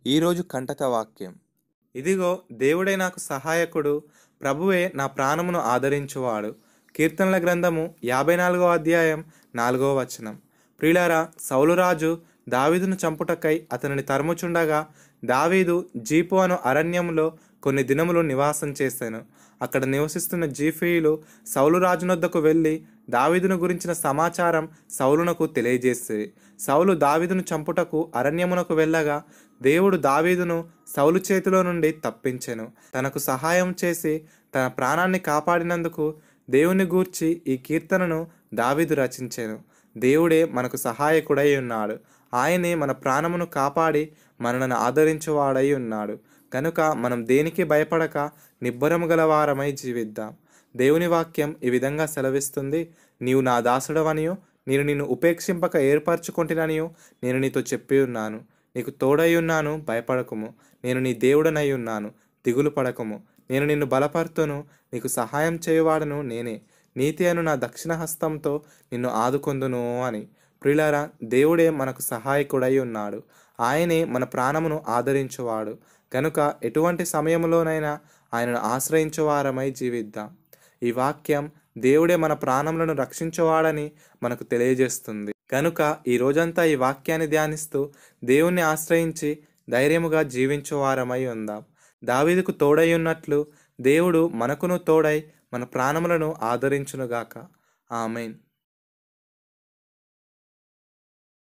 ఈరోజు కంటక వాక్యం ఇదిగో దేవుడే నాకు సహాయకుడు ప్రభువే నా ప్రాణమును ఆదరించువాడు కీర్తనల గ్రంథము యాభై నాలుగో అధ్యాయం నాలుగో వచనం ప్రియులారా సౌలురాజు దావీదును చంపుటకై అతనిని తరుముచుండగా దావీదు జీపు అను అరణ్యంలో కొన్ని దినములు నివాసం చేశాను అక్కడ నివసిస్తున్న జీఫీయులు సౌలు రాజునొద్దకు వెళ్ళి దావీదును గురించిన సమాచారం సౌలునకు తెలియజేసేది సౌలు దావీదును చంపుటకు అరణ్యమునకు వెళ్ళగా దేవుడు దావీదును సౌలు చేతిలో నుండి తప్పించెను తనకు సహాయం చేసి తన ప్రాణాన్ని కాపాడినందుకు దేవుని గూర్చి ఈ కీర్తనను దావీదు రచించెను దేవుడే మనకు సహాయకుడై ఉన్నాడు ఆయనే మన ప్రాణమును కాపాడి మనలను ఆదరించువాడై ఉన్నాడు కనుక మనం దేనికి భయపడక నిబ్బరము గల వారమై జీవిద్దాం దేవుని వాక్యం ఈ విధంగా సెలవిస్తుంది నీవు నా దాసుడవనియో నేను నిన్ను ఉపేక్షింపక ఏర్పరచుకుంటుననియో నేను నీతో చెప్పి ఉన్నాను నీకు తోడై ఉన్నాను భయపడకము నేను నీ దేవుడనై ఉన్నాను దిగులు పడకము నేను నిన్ను బలపరుతును నీకు సహాయం చేయువాడను నేనే నీతి అను నా దక్షిణ హస్తంతో నిన్ను ఆదుకొందును అని ప్రియులారా దేవుడే మనకు సహాయకుడై ఉన్నాడు ఆయనే మన ప్రాణమును ఆదరించువాడు కనుక ఎటువంటి సమయంలోనైనా ఆయనను ఆశ్రయించువారమై జీవిద్దాం ఈ వాక్యం దేవుడే మన ప్రాణములను రక్షించువాడని మనకు తెలియజేస్తుంది కనుక ఈ రోజంతా ఈ వాక్యాన్ని ధ్యానిస్తూ దేవుణ్ణి ఆశ్రయించి ధైర్యముగా జీవించువారమై ఉందాం దావీదుకు తోడై ఉన్నట్లు దేవుడు మనకును తోడై మన ప్రాణములను ఆదరించునుగాక ఆమెన్